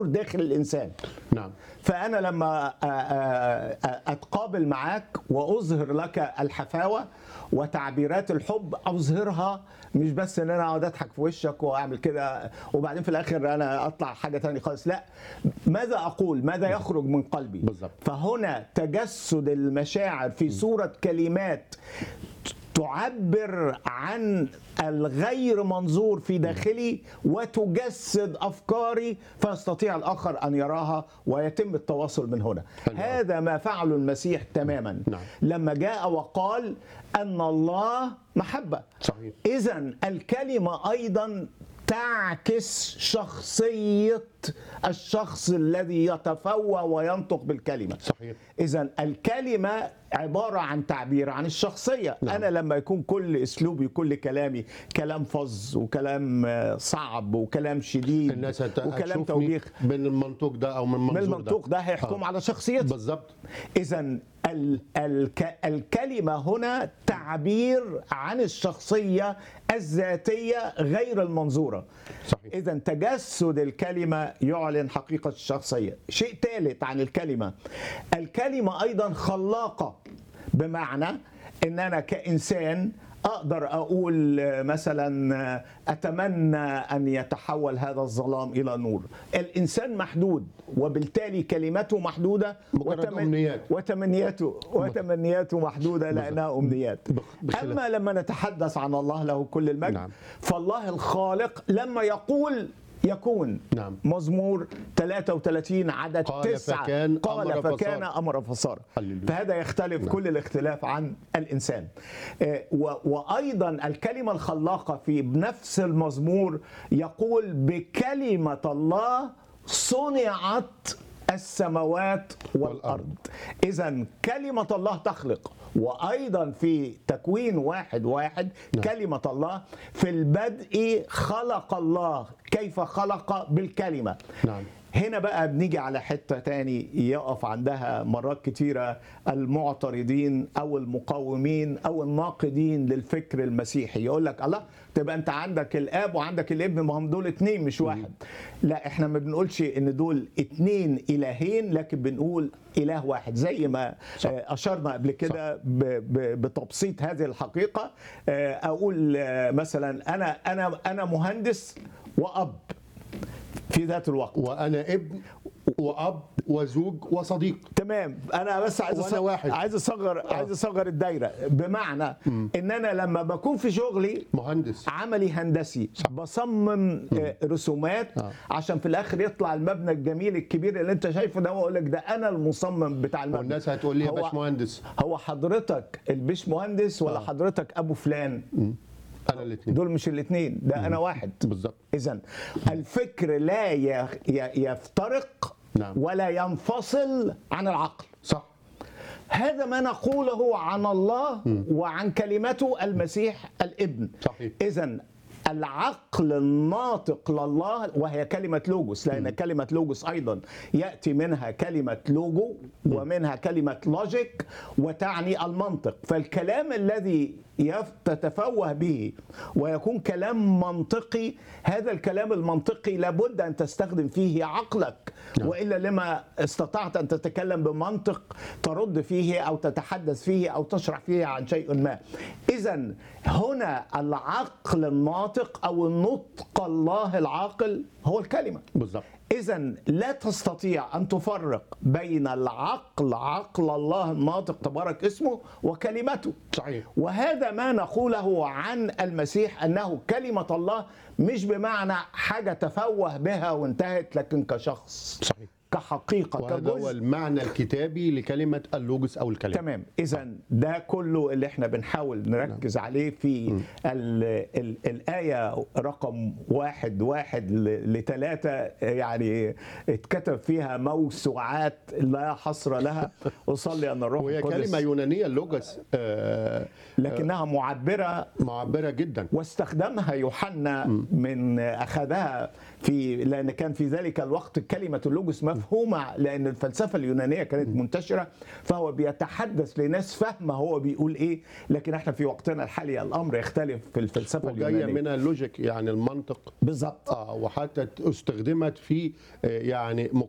داخل الانسان نعم فانا لما أ- أ- أ- اتقابل معاك واظهر لك الحفاوه وتعبيرات الحب اظهرها مش بس ان انا اقعد اضحك في وشك واعمل كده وبعدين في الاخر انا اطلع حاجه تانية خالص لا ماذا اقول ماذا يخرج من قلبي بالظبط. فهنا تجسد المشاعر في صوره كلمات تعبر عن الغير منظور في داخلي وتجسد افكاري فيستطيع الاخر ان يراها ويتم التواصل من هنا حلو. هذا ما فعله المسيح تماما نعم. لما جاء وقال ان الله محبه صحيح اذا الكلمه ايضا تعكس شخصيه الشخص الذي يتفوه وينطق بالكلمه صحيح اذا الكلمه عباره عن تعبير عن الشخصيه نعم. انا لما يكون كل اسلوبي كل كلامي كلام فظ وكلام آه، صعب وكلام شديد الناس هت- وكلام هتشوفني توبيخ من المنطوق ده او من من المنظور المنطوق ده هيحكم آه. على شخصيتي بالظبط اذا ال الك الكلمه هنا تعبير عن الشخصيه الذاتيه غير المنظوره صحيح اذا تجسد الكلمه يعلن حقيقه الشخصيه شيء ثالث عن الكلمه الكلمه ايضا خلاقه بمعنى ان انا كانسان اقدر اقول آه، مثلا آه، اتمنى ان يتحول هذا الظلام الى نور الانسان محدود وبالتالي كلمته محدوده مجرد أمنيات. وتمنياته وتمنياته محدوده لانها امنيات بخ- بخلاف. اما لما نتحدث عن الله له كل المجد نعم. فالله الخالق لما يقول يكون نعم. مزمور 33 عدد قال 9 فكان، قال أمر فكان فصار. امر فصار هللويا. فهذا يختلف كل الاختلاف عن الانسان آه، و- وايضا الكلمه الخلاقه في بنفس المزمور يقول بكلمه الله صنعت السماوات والارض والأرض. اذا كلمه الله تخلق وايضا في تكوين واحد واحد نعم. كلمه الله في البدء خلق الله كيف خلق بالكلمه نعم هنا بقى بنيجي على حته تاني يقف عندها مرات كتيره المعترضين او المقاومين او الناقدين للفكر المسيحي يقول لك الله تبقى انت عندك الاب وعندك الابن ما هم دول اتنين مش واحد لا احنا ما بنقولش ان دول اتنين الهين لكن بنقول اله واحد زي ما آه، اشرنا قبل كده ب- ب- بتبسيط هذه الحقيقه آه، اقول آه، مثلا انا انا انا مهندس واب في ذات الوقت وانا ابن واب وزوج وصديق تمام انا بس عايز وأنا أصغر واحد. عايز اصغر عايز اصغر الدايره بمعنى ان انا لما بكون في شغلي مهندس عملي هندسي بصمم آه، رسومات آه. عشان في الاخر يطلع المبنى الجميل الكبير اللي انت شايفه ده واقول لك ده انا المصمم بتاع المبنى والناس هتقول لي يا هو- باشمهندس هو حضرتك البيش مهندس ولا آه. حضرتك ابو فلان انا الاثنين دول مش الاثنين ده انا واحد بالظبط اذا الفكر لا ي- ي- يفترق نعم. ولا ينفصل عن العقل صح هذا ما نقوله عن الله وعن كلمته المسيح الابن صحيح. اذا العقل الناطق لله وهي كلمة لوجوس لأن كلمة لوجوس أيضا يأتي منها كلمة لوجو ومنها كلمة لوجيك وتعني المنطق فالكلام الذي يف- تتفوه به ويكون كلام منطقي هذا الكلام المنطقي لابد أن تستخدم فيه عقلك نعم. وإلا لما استطعت أن تتكلم بمنطق ترد فيه أو تتحدث فيه أو تشرح فيه عن شيء ما إذا هنا العقل الناطق أو النطق الله العاقل هو الكلمة بالظبط إذا لا تستطيع أن تفرق بين العقل عقل الله الناطق تبارك اسمه وكلمته صحيح وهذا ما نقوله عن المسيح انه كلمه الله مش بمعنى حاجه تفوه بها وانتهت لكن كشخص صحيح كحقيقه وهذا هو كجزء المعنى الكتابي لكلمه اللوجس او الكلام تمام اذا ده كله اللي احنا بنحاول نركز عليه في ال ال الايه رقم واحد واحد ل- لثلاثه يعني اتكتب فيها موسوعات لا حصر لها اصلي ان الروح وهي القدس كلمه يونانيه اللوجس آه لكنها معبره معبره جدا واستخدمها يوحنا من اخذها في لان كان في ذلك الوقت كلمه اللوجوس ما مفهومه لان الفلسفه اليونانيه كانت منتشره فهو بيتحدث لناس فاهمه هو بيقول ايه لكن احنا في وقتنا الحالي الامر يختلف في الفلسفه وجايه اليونانيه منها اللوجيك يعني المنطق بالظبط اه وحتى استخدمت في آه، يعني